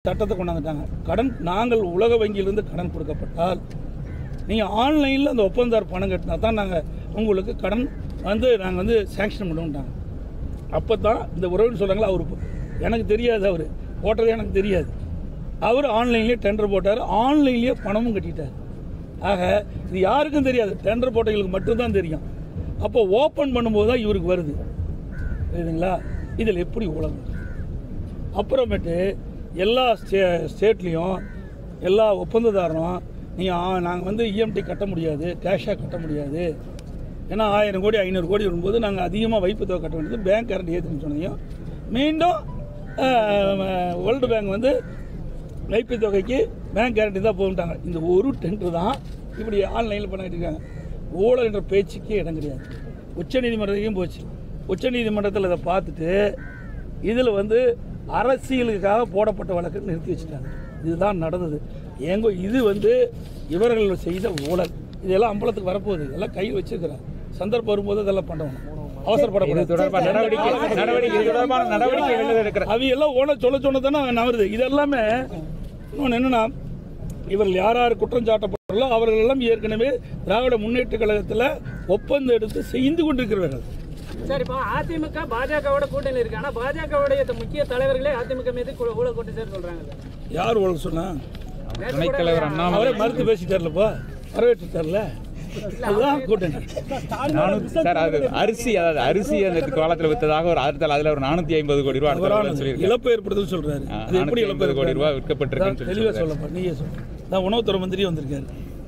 சட்டத்தை கொண்டாந்துட்டாங்க கடன் நாங்கள் உலக வங்கியிலிருந்து கடன் கொடுக்கப்பட்டால் நீங்கள் ஆன்லைனில் அந்த ஒப்பந்தார் பணம் கட்டினா தான் நாங்கள் உங்களுக்கு கடன் வந்து நாங்கள் வந்து சேங்ஷன் பண்ணுவோம்ட்டாங்க அப்போ தான் இந்த உறவுன்னு சொல்கிறாங்களா அவர் எனக்கு தெரியாது அவர் போட்டதே எனக்கு தெரியாது அவர் ஆன்லைன்லேயே டெண்டர் போட்டார் ஆன்லைன்லேயே பணமும் கட்டிட்டார் ஆக இது யாருக்கும் தெரியாது டெண்டர் போட்டவங்களுக்கு மட்டும்தான் தெரியும் அப்போ ஓப்பன் பண்ணும்போது தான் இவருக்கு வருது புரியுதுங்களா இதில் எப்படி உலகம் அப்புறமேட்டு எல்லா ஸ்டே ஸ்டேட்லேயும் எல்லா ஒப்பந்ததாரரும் நீங்கள் நாங்கள் வந்து இஎம்டி கட்ட முடியாது கேஷாக கட்ட முடியாது ஏன்னா ஆயிரம் கோடி ஐநூறு கோடி வரும்போது நாங்கள் அதிகமாக வைப்பு தொகை கட்ட வேண்டியது பேங்க் கரண்ட் ஏற்றுன்னு சொன்னதையும் மீண்டும் வேர்ல்டு பேங்க் வந்து வைப்பு தொகைக்கு பேங்க் கேரண்டி தான் போட்டாங்க இந்த ஒரு டெண்டர் தான் இப்படி ஆன்லைனில் பண்ணிட்டு இருக்காங்க ஊழல் என்ற பேச்சுக்கே இடம் கிடையாது உச்சநீதிமன்றத்தையும் போச்சு உச்சநீதிமன்றத்தில் இதை பார்த்துட்டு இதில் வந்து அரசியலுக்காக போடப்பட்ட வழக்கு நிறுத்தி வச்சுட்டாங்க இதுதான் நடந்தது ஏங்கோ இது வந்து இவர்கள் செய்த ஊழல் இதெல்லாம் அம்பலத்துக்கு வரப்போகுது இதெல்லாம் கையில் வச்சிருக்கிறாங்க சந்தர்ப்பம் வரும்போது இதெல்லாம் பண்ணணும் அவசரப்படக்கூடாது தொடர்பான நடவடிக்கை நடவடிக்கை இது தொடர்பான நடவடிக்கைகள் எடுக்கிற அவை எல்லாம் ஓன சொல்ல சொன்னதானே நவருது இது எல்லாமே இன்னொன்று என்னன்னா இவர்கள் யார் யார் குற்றம் சாட்டப்பட்டார்களோ அவர்கள் எல்லாம் ஏற்கனவே திராவிட முன்னேற்ற கழகத்தில் ஒப்பந்தம் எடுத்து செய்து கொண்டிருக்கிறவர்கள் சார் இப்போ அதிமுக பாஜகவோட கூட்டணி இருக்கு ஆனா பாஜகவுடைய முக்கிய தலைவர்களே அதிமுக மீது கு- ஊழல் கொண்டு சேர் சொல்றாங்க சார். யார் உங்களுக்கு சொன்னா நேத்து துணைத் கூட தலைவர் அண்ணாமலை அவரே மறுத்து பேசிட்டார்லப்பா வரவேற்று தரல அதுதான் கூட்டணி நானூத்தி சார் அது அரிசி அதாவது அரிசி அந்த காலத்துல வித்ததாக ஒரு ஆறுதல் அதுல ஒரு நானூத்தி ஐம்பது கோடி ரூபாய் அடுத்த அவரான வருடம் சொல்லியிருக்காரு இழப்பு ஏற்படுதுன்னு சொல்றாரு ஆ, அது எப்படி 450 இழப்பு கோடி ஏற்படுது? ரூபாய் விற்கப்பட்டிருக்குன்னு சொல்லி தெளிவாக சொல்றாரு. சொல்லப்பா நீயே சொல்லு நான் உணவுத்துறை மந்திரி வந்திருக்காரு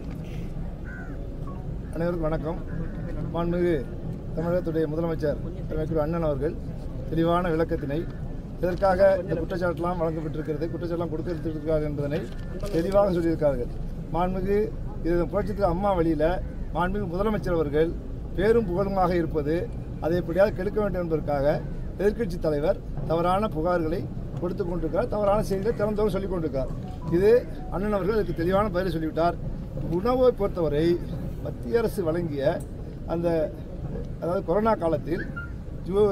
அனைவருக்கும் வணக்கம் மாண்புமிகு தமிழகத்துடைய முதலமைச்சர் திரு அண்ணன் அவர்கள் தெளிவான விளக்கத்தினை இதற்காக இந்த குற்றச்சாட்டுலாம் வழங்கப்பட்டிருக்கிறது குற்றச்சாட்டுலாம் கொடுக்கறதுக்காக என்பதனை தெளிவாக சொல்லியிருக்கார்கள் மாண்புமிகு இது புரட்சித்திரு அம்மா வழியில் மாண்புமிகு முதலமைச்சர் அவர்கள் பேரும் புகழுமாக இருப்பது அதை எப்படியாவது கெடுக்க வேண்டும் என்பதற்காக எதிர்க்கட்சி தலைவர் தவறான புகார்களை கொடுத்து கொண்டிருக்கிறார் தவறான செய்திகளை திறந்தோடு சொல்லிக் கொண்டிருக்கிறார் இது அண்ணன் அவர்கள் இதுக்கு தெளிவான பதிலை சொல்லிவிட்டார் உணவை பொறுத்தவரை மத்திய அரசு வழங்கிய அந்த அதாவது கொரோனா காலத்தில் ஜூ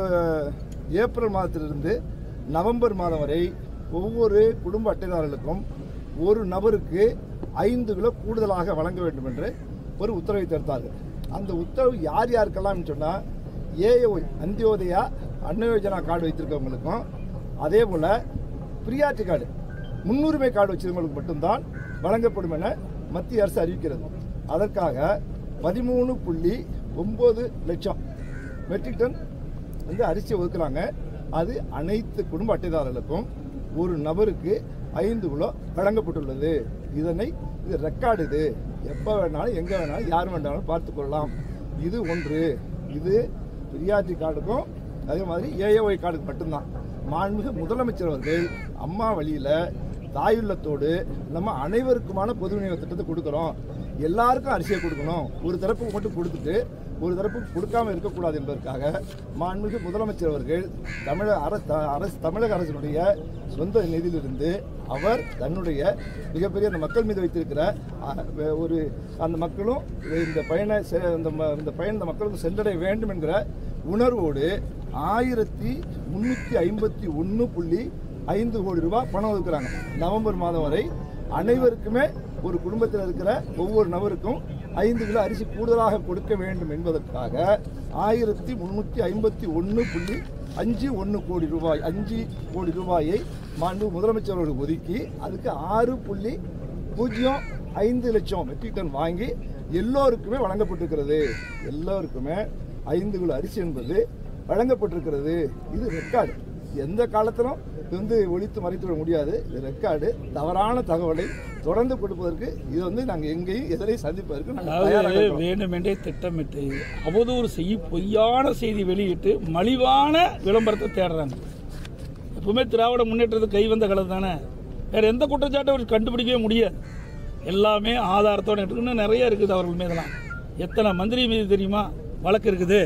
ஏப்ரல் மாதத்திலிருந்து நவம்பர் மாதம் வரை ஒவ்வொரு குடும்ப அட்டைதாரர்களுக்கும் ஒரு நபருக்கு ஐந்து கிலோ கூடுதலாக வழங்க வேண்டும் என்று ஒரு உத்தரவை தடுத்தார்கள் அந்த உத்தரவு யார் யாருக்கெல்லாம் சொன்னால் ஏஓய் அந்தியோதயா அன்ன யோஜனா கார்டு வைத்திருக்கவங்களுக்கும் அதே போல் பிரியாரிட்டி கார்டு முன்னுரிமை கார்டு வச்சிருந்தவங்களுக்கு மட்டும்தான் வழங்கப்படும் என மத்திய அரசு அறிவிக்கிறது அதற்காக பதிமூணு புள்ளி ஒம்பது லட்சம் மெட்ரிக் டன் வந்து அரிசி ஒதுக்குறாங்க அது அனைத்து குடும்ப அட்டைதாரர்களுக்கும் ஒரு நபருக்கு ஐந்து கிலோ வழங்கப்பட்டுள்ளது இதனை இது ரெக்கார்டு இது எப்போ வேணாலும் எங்கே வேணாலும் யார் வேணாலும் பார்த்து கொள்ளலாம் இது ஒன்று இது பிரியாரிட்டி கார்டுக்கும் அதே மாதிரி ஏஏஒய் கார்டுக்கு மட்டும்தான் மாண்புமிகு முதலமைச்சர் அவர்கள் அம்மா வழியில் தாயுள்ளத்தோடு நம்ம அனைவருக்குமான பொது விநியோக திட்டத்தை கொடுக்குறோம் எல்லாருக்கும் அரிசியை கொடுக்கணும் ஒரு தரப்புக்கு மட்டும் கொடுத்துட்டு ஒரு தரப்புக்கு கொடுக்காம இருக்கக்கூடாது என்பதற்காக மாண்புமிகு முதலமைச்சர் அவர்கள் தமிழக அரசு அரசு தமிழக அரசினுடைய சொந்த நிதியிலிருந்து அவர் தன்னுடைய மிகப்பெரிய அந்த மக்கள் மீது வைத்திருக்கிற அ, ஒரு அந்த மக்களும் இந்த பயண செ- இந்த ம- இந்த பயன் இந்த மக்களுக்கு சென்றடைய வேண்டும் என்கிற உணர்வோடு ஆயிரத்தி முந்நூற்றி ஐம்பத்தி ஒன்று புள்ளி ஐந்து கோடி ரூபாய் பணம் ஒதுக்குறாங்க நவம்பர் மாதம் வரை அனைவருக்குமே ஒரு குடும்பத்தில் இருக்கிற ஒவ்வொரு நபருக்கும் ஐந்து கிலோ அரிசி கூடுதலாக கொடுக்க வேண்டும் என்பதற்காக ஆயிரத்தி முந்நூற்றி ஐம்பத்தி ஒன்று புள்ளி அஞ்சு ஒன்று கோடி ரூபாய் அஞ்சு கோடி ரூபாயை மாண்பு முதலமைச்சர் அவர்கள் ஒதுக்கி அதுக்கு ஆறு புள்ளி பூஜ்ஜியம் ஐந்து லட்சம் மெட்ரிக் டன் வாங்கி எல்லோருக்குமே வழங்கப்பட்டிருக்கிறது எல்லோருக்குமே ஐந்து கிலோ அரிசி என்பது வழங்கப்பட்டிருக்கிறது இது ரெக்கார்டு எந்த காலத்திலும் இது வந்து ஒழித்து மறைத்து விட முடியாது இது ரெக்கார்டு தவறான தகவலை தொடர்ந்து கொடுப்பதற்கு இது வந்து நாங்கள் எங்கேயும் எதிரையும் சந்திப்பதற்கு நாங்கள் தயாராக அதாவது இருக்கிறோம். வேண்டுமென்றே திட்டமிட்டு அவதூறு செய்ய பொய்யான செய்தி வெளியிட்டு மலிவான விளம்பரத்தை தேடுறாங்க எப்பவுமே திராவிட முன்னேற்றத்துக்கு கை வந்த காலம் தானே வேற எந்த குற்றச்சாட்டும் அவர் கண்டுபிடிக்கவே முடியாது எல்லாமே ஆதாரத்தோட இருக்கு. இன்னும் நிறைய இருக்குது அவர்கள் மீதெல்லாம் எத்தனை மந்திரி மீது தெரியுமா வழக்கு இருக்குது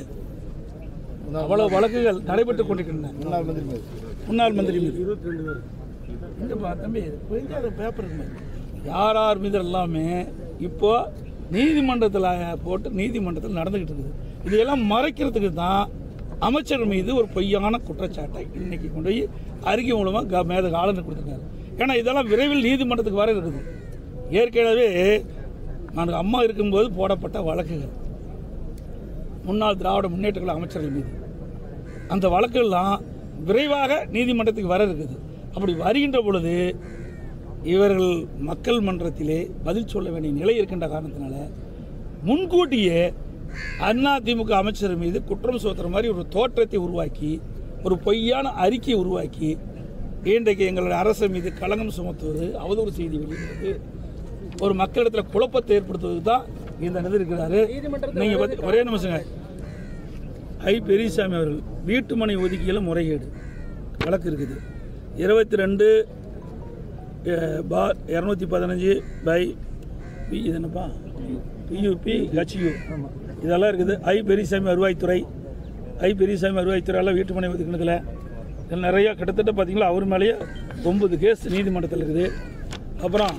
அவ்வளவு வழக்குகள் நடைபெற்றுக் கொண்டிருக்கின்றன முன்னாள் மந்திரி மீது. முன்னாள் மந்திரி மீது இருபத்தி ரெண்டு பேர் இங்கப்பா தம்பி கொஞ்சம் பேப்பர் இருக்கு யார் யார் மீது எல்லாமே இப்போ நீதிமன்றத்தில் போட்டு நீதிமன்றத்தில் நடந்துக்கிட்டு இருக்குது இதையெல்லாம் மறைக்கிறதுக்கு தான் அமைச்சர் மீது ஒரு பொய்யான குற்றச்சாட்டை இன்னைக்கு கொண்டு போய் அறிக்கை மூலமாக க மேத ஆளுநர் கொடுத்துருக்காரு ஏன்னா இதெல்லாம் விரைவில் நீதிமன்றத்துக்கு வர இருக்குது ஏற்கனவே நான் அம்மா இருக்கும்போது போடப்பட்ட வழக்குகள் முன்னாள் திராவிட முன்னேற்ற கழக அமைச்சர்கள் மீது அந்த வழக்கெல்லாம் விரைவாக நீதிமன்றத்துக்கு வர இருக்குது அப்படி வருகின்ற பொழுது இவர்கள் மக்கள் மன்றத்திலே பதில் சொல்ல வேண்டிய நிலை இருக்கின்ற காரணத்தினால முன்கூட்டியே அண்ணா திமுக அமைச்சர் மீது குற்றம் சுமத்துற மாதிரி ஒரு தோற்றத்தை உருவாக்கி ஒரு பொய்யான அறிக்கையை உருவாக்கி இன்றைக்கு எங்களுடைய அரசு மீது களங்கம் சுமத்துவது அவதூறு செய்தி வெளியிடுவது ஒரு மக்களிடத்தில் குழப்பத்தை ஏற்படுத்துவது தான் இந்த இது இருக்கிறாரு நீங்கள் பத்தி ஒரே நிமிஷங்க ஐ பெரியசாமி அவர்கள் வீட்டு மனை ஒதுக்கியில் முறைகேடு வழக்கு இருக்குது இருபத்தி ரெண்டு பா இரநூத்தி பதினஞ்சு பை பி இது என்னப்பா பியூபி ஹச்யூ இதெல்லாம் இருக்குது ஐ பெரியசாமி வருவாய்த்துறை ஐ பெரியசாமி வருவாய்த்துறை எல்லாம் வீட்டு மனை ஒதுக்கினதில் இதில் நிறையா கிட்டத்தட்ட பார்த்தீங்களா அவர் மேலேயே ஒன்பது கேஸ் நீதிமன்றத்தில் இருக்குது அப்புறம்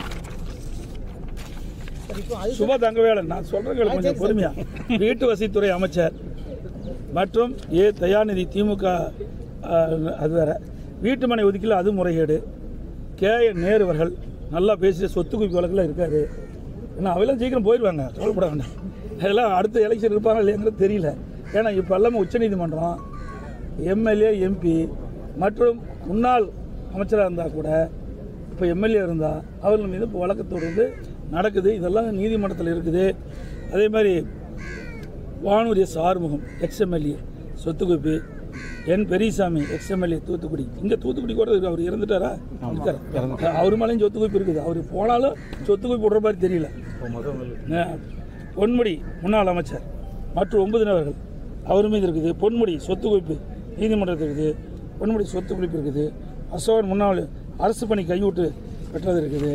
சுப தங்கவேலன் நான் சொல்கிறேன் கொஞ்சம் பொறுமையா வீட்டு வசதித்துறை அமைச்சர் மற்றும் ஏ தயாநிதி திமுக அஹ், அது வேற வீட்டு மனை ஒதுக்கல அது முறைகேடு கே என் நேரு அவர்கள் நல்லா பேசி சொத்து குவிப்பு வழக்கில் இருக்காரு ஏன்னா அவெல்லாம் சீக்கிரம் போயிடுவாங்க கவலைப்பட வேண்டாம் அதெல்லாம் அடுத்த எலெக்ஷன் இருப்பாங்க இல்லையாங்கிறது தெரியல ஏன்னா இப்போ எல்லாமே உச்சநீதிமன்றம் எம்எல்ஏ எம்பி மற்றும் முன்னாள் அமைச்சராக இருந்தால் கூட இப்போ எம்எல்ஏ இருந்தால் அவர்கள் மீது இப்போ வழக்கு தொடர்ந்து நடக்குது இதெல்லாம் நீதிமன்றத்தில் இருக்குது அதே மாதிரி வானூர் எஸ் ஆறுமுகம் எக்ஸ்எம்எல்ஏ சொத்து குவிப்பு என் பெரியசாமி எக்ஸ்எம்எல்ஏ தூத்துக்குடி இங்கே தூத்துக்குடி கூட இருக்கு அவர் இறந்துட்டாரா இருக்காரு அவர் மேலேயும் சொத்து குவிப்பு இருக்குது அவர் போனாலும் சொத்து குவிப்பு விடுற மாதிரி தெரியல அஹ், பொன்முடி முன்னாள் அமைச்சர் மற்றும் ஒன்பது நபர்கள் அவர் மீது இருக்குது பொன்முடி சொத்து குவிப்பு நீதிமன்றத்தில் இருக்குது பொன்முடி சொத்து குவிப்பு இருக்குது அசோகன் முன்னாள் அரசு பணி கைவிட்டு பெற்றது இருக்குது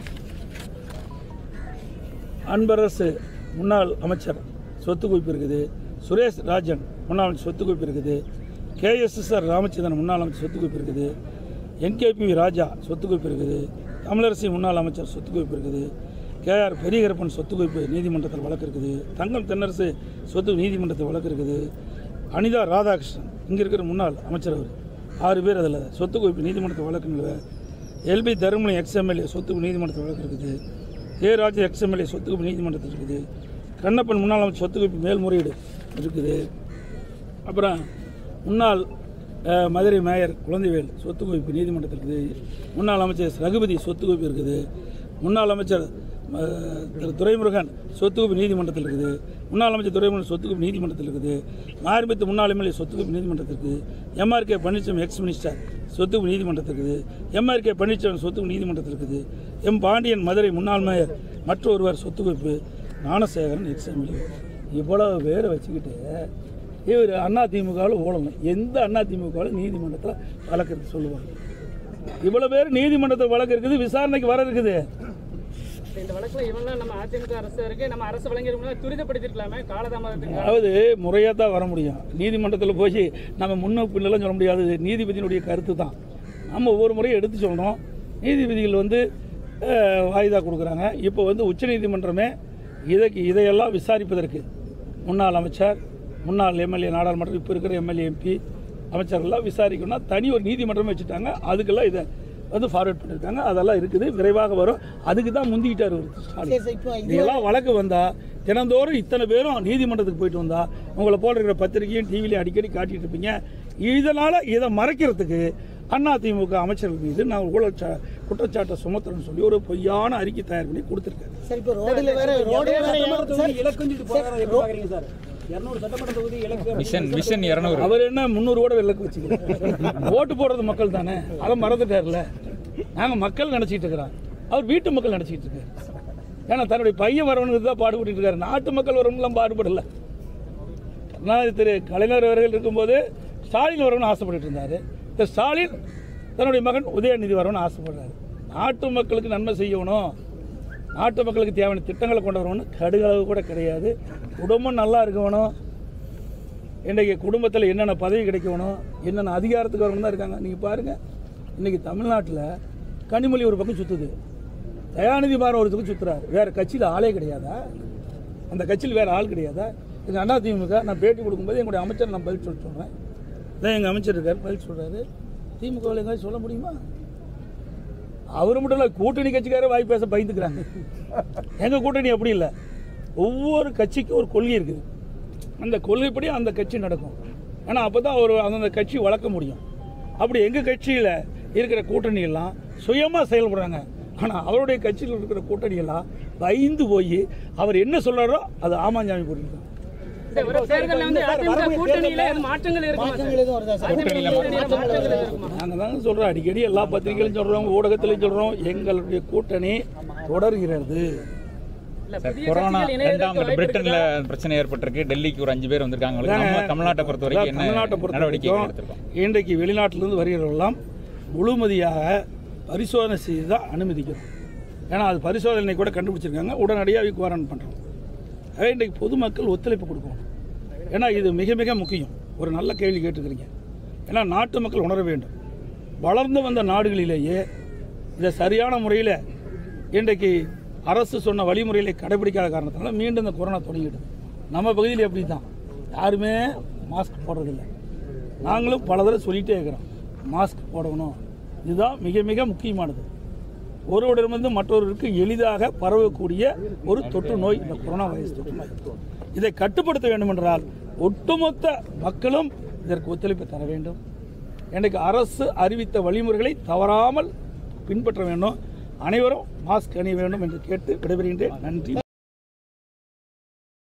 அன்பரசு முன்னாள் அமைச்சர் சொத்து குவிப்பு இருக்குது சுரேஷ் ராஜன் முன்னாள் அமைச்சர் சொத்து குவிப்பு இருக்குது கேஎஸ்எஸ்ஆர் ராமச்சந்திரன் முன்னாள் அமைச்சர் சொத்து குவிப்பு இருக்குது என்கேபி ராஜா சொத்து குவிப்பு இருக்குது தமிழரசி முன்னாள் அமைச்சர் சொத்து குவிப்பு இருக்குது கேஆர் பெரியகரப்பன் சொத்து குவிப்பு நீதிமன்றத்தில் வழக்கு இருக்குது தங்கம் தென்னரசு சொத்து நீதிமன்றத்தில் வழக்கு இருக்குது அனிதா ராதாகிருஷ்ணன் இங்கே இருக்கிற முன்னாள் அமைச்சர் அவர் ஆறு பேர் அதில் சொத்து குவிப்பு நீதிமன்றத்தில் வழக்கு நிலுவை எல்பி தருமணி எக்ஸ்எம்எல்ஏ சொத்து நீதிமன்றத்தில் வழக்கு இருக்குது ஏ ராஜா எக்ஸ்எம்எல்ஏ சொத்துக்குவிப்பு நீதிமன்றத்தில் இருக்குது கண்ணப்பன் முன்னாள் அமைச்சர் சொத்துக்குவிப்பு மேல்முறையீடு இருக்குது அப்புறம் முன்னாள் அஹ், மதுரை மேயர் குழந்தைவேல் சொத்து குவிப்பு நீதிமன்றத்தில் இருக்குது முன்னாள் அமைச்சர் ரகுபதி சொத்து குவிப்பு இருக்குது முன்னாள் அமைச்சர் அஹ், திரு துரைமுருகன் சொத்து குவிப்பு நீதிமன்றத்தில் இருக்குது முன்னாள் அமைச்சர் துரைமுருகன் சொத்து குவிப்பு நீதிமன்றத்தில் இருக்குது மாரிமுத்து முன்னாள் எம்எல்ஏ சொத்து குவிப்பு நீதிமன்றத்தில் இருக்குது எம்ஆர்கே பன்னீர்செல்வம் எக்ஸ் மினிஸ்டர் சொத்து குவிப்பு நீதிமன்றத்தில் இருக்குது எம்ஆர்கே பன்னீர்செல்வம் சொத்து குவிப்பு நீதிமன்றத்தில் இருக்குது எம் பாண்டியன் மதுரை முன்னாள் மேயர் மற்றொருவர் சொத்து குவிப்பு ஞானசேகரன் எக்ஸ் எம்எல்ஏ இவ்வளவு பேரை வச்சுக்கிட்டு இவர் அண்ணா திமுகவில் ஊழணும் எந்த அண்ணா திமுகவில் நீதிமன்றத்தில் வழக்கு இருக்கு சொல்லுவாங்க இவ்வளோ பேர் நீதிமன்றத்தில் வழக்கு இருக்குது விசாரணைக்கு வர இருக்குது இந்த வழக்குல இவங்களாம் நம்ம அதிமுக அரசு இருக்கு நம்ம அரசு வழங்கியிருக்கோம் துரிதப்படுத்திருக்கலாமே காலதாமதத்துக்கு அதாவது முறையாக தான் வர முடியும் நீதிமன்றத்தில் போய் நம்ம முன்ன பின்னெல்லாம் சொல்ல முடியாது இது நீதிபதியினுடைய கருத்து தான் நம்ம ஒவ்வொரு முறையும் எடுத்து சொல்கிறோம் நீதிபதிகள் வந்து அஹ், வாய்தா கொடுக்குறாங்க இப்போ வந்து உச்சநீதிமன்றமே இதற்கு இதையெல்லாம் விசாரிப்பதற்கு முன்னாள் அமைச்சர் முன்னாள் எம்எல்ஏ நாடாளுமன்றம் இப்போ இருக்கிற எம்எல்ஏ எம்பி அமைச்சர்கள்லாம் விசாரிக்கணும்னா தனி ஒரு நீதிமன்றமே வச்சுட்டாங்க அதுக்கெல்லாம் இதை வந்து ஃபார்வர்ட் பண்ணியிருக்காங்க அதெல்லாம் இருக்குது விரைவாக வரும் அதுக்கு தான் முந்திக்கிட்டார் ஒரு ஸ்டாலின் இதெல்லாம் வழக்கு வந்தா தினந்தோறும் இத்தனை பேரும் நீதிமன்றத்துக்கு போயிட்டு வந்தா உங்களை போல இருக்கிற பத்திரிகையும் டிவிலையும் அடிக்கடி காட்டிட்டு இருப்பீங்க இதனால இதை மறைக்கிறதுக்கு அண்ணா திமுக அமைச்சர்கள் மீது நான் ஊழல் சா- குற்றச்சாட்டை சுமத்துறேன்னு சொல்லி ஒரு பொய்யான அறிக்கை தயார் பண்ணி கொடுத்துருக்காரு சரி இப்போ ரோடுல வேற ரோடுல வேற சார், இலக்குஞ்சிட்டு போறாரு எப்படி பாக்குறீங்க சார் இருநூறு சட்டமன்ற தொகுதி இலக்கு மிஷன் மிஷன் இரநூறு அவர் என்ன முந்நூறு கூட விலக்கு வச்சுக்கிறார் ஓட்டு போடுறது மக்கள் தானே அதை மறந்துட்டார்ல நாங்கள் மக்கள் நினச்சிட்டு இருக்கிறோம் அவர் வீட்டு மக்கள் நினச்சிட்டு இருக்காரு ஏன்னா தன்னுடைய பையன் வரவனுக்கு தான் பாடுபட்டு இருக்காரு நாட்டு மக்கள் வரவனுக்குலாம் பாடுபடல கருணாநிதி திரு கலைஞர் அவர்கள் இருக்கும்போது ஸ்டாலின் வரணும்னு ஆசைப்பட்டுட்டு இருந்தார் இந்த ஸ்டாலின் தன்னுடைய மகன் உதயநிதி வரணும்னு ஆசைப்படுறாரு நாட்டு மக்களுக்கு நன்மை செய்யணும் நாட்டு மக்களுக்கு தேவையான திட்டங்களை கொண்டு வரணும்னு கடுகளவு கூட கிடையாது குடும்பம் நல்லா இருக்கணும் இன்றைக்கி குடும்பத்தில் என்னென்ன பதவி கிடைக்கணும் என்னென்ன அதிகாரத்துக்கு வரணும் தான் இருக்காங்க நீங்கள் பாருங்கள் இன்றைக்கி தமிழ்நாட்டில் கனிமொழி ஒரு பக்கம் சுற்றுது தயாநிதி மாறன் ஒரு பக்கம் சுற்றுறாரு வேறு கட்சியில் ஆளே கிடையாதா அந்த கட்சியில் வேறு ஆள் கிடையாதா எங்கள் அண்ணா திமுக நான் பேட்டி கொடுக்கும்போது எங்களுடைய அமைச்சர் நான் பதில் சொல்லிட்டு சொல்கிறேன் இதான் எங்கள் அமைச்சர் இருக்கார் பதில் சொல்கிறாரு திமுகவில் எங்கேயாச்சும் சொல்ல முடியுமா அவர் மட்டும் இல்லை கூட்டணி கட்சிக்காரே வாய் பேச பயந்துக்கிறாங்க எங்கள் கூட்டணி அப்படி இல்லை ஒவ்வொரு கட்சிக்கும் ஒரு கொள்கை இருக்குது அந்த கொள்கைப்படி அந்த கட்சி நடக்கும் ஏன்னா அப்போ தான் ஒரு அந்தந்த கட்சி வளர்க்க முடியும் அப்படி எங்கள் கட்சியில் இருக்கிற கூட்டணி எல்லாம் சுயமாக செயல்படுறாங்க ஆனால் அவருடைய கட்சியில் இருக்கிற கூட்டணி எல்லாம் பயந்து போய் அவர் என்ன சொல்றாரோ அது ஆமாஞ்சாமி போட்டு இந்த ஒரு தேர்தல்ல வந்து அதிமுக கூட்டணியில எதுவும் மாற்றங்கள் இருக்குமா சார்? மாற்றங்கள் எதுவும் வருதா சார் அதிமுக கூட்டணியில மாற்றங்கள் இருக்குமா நாங்கள் தாங்க சொல்கிறோம் அடிக்கடி எல்லா பத்திரிகையிலும் சொல்கிறோம் ஊடகத்திலையும் சொல்கிறோம் எங்களுடைய கூட்டணி தொடர்கிறது இல்ல, சார் புதிய கொரோனா கட்சிகள் இணையதற்கு ரெண்டாம் கட்ட வாய்ப்பு பிரிட்டன்ல இருக்குதா? பிரச்சனை ஏற்பட்டிருக்கு டெல்லிக்கு ஒரு அஞ்சு பேர் வந்திருக்காங்க அவங்களுக்கு நம்ம தமிழ்நாட்டை பொறுத்த வரைக்கும் என்ன தமிழ்நாட்டை பொறுத்த நடவடிக்கை வரைக்கும் எடுத்திருக்கோம் இன்றைக்கு வெளிநாட்டிலிருந்து வருகிறவர்களெல்லாம் முழுமதியாக பரிசோதனை செய்து தான் அனுமதிக்கிறோம் ஏன்னா அது பரிசோதனை கூட கண்டுபிடிச்சிருக்காங்க உடனடியாக குவாரன் பண்ணுறோம் அதே இன்றைக்கு பொதுமக்கள் ஒத்துழைப்பு கொடுக்கணும் ஏன்னா இது மிக மிக முக்கியம் ஒரு நல்ல கேள்வி கேட்டுக்கிறீங்க ஏன்னா நாட்டு மக்கள் உணர வேண்டும் வளர்ந்து வந்த நாடுகளிலேயே இதை சரியான முறையில் இன்றைக்கு அரசு சொன்ன வழிமுறைகளை கடைபிடிக்காத காரணத்தினால மீண்டும் இந்த கொரோனா தொடங்கிடுது நம்ம பகுதியில் எப்படி தான் யாருமே மாஸ்க் போடுறதில்லை நாங்களும் பல தடவை சொல்லிகிட்டே இருக்கிறோம் மாஸ்க் போடணும் இதுதான் மிக மிக முக்கியமானது ஒருவரிடமிருந்து மற்றொருவருக்கு எளிதாக பரவக்கூடிய ஒரு தொற்று நோய் இந்த கொரோனா வைரஸ் தொற்று நோய் இதை கட்டுப்படுத்த வேண்டுமென்றால் ஒட்டுமொத்த மக்களும் இதற்கு ஒத்துழைப்பு தர வேண்டும் எனக்கு அரசு அறிவித்த வழிமுறைகளை தவறாமல் பின்பற்ற வேண்டும் அனைவரும் மாஸ்க் அணிய வேண்டும் என்று கேட்டு விடைபெறுகின்றேன் நன்றி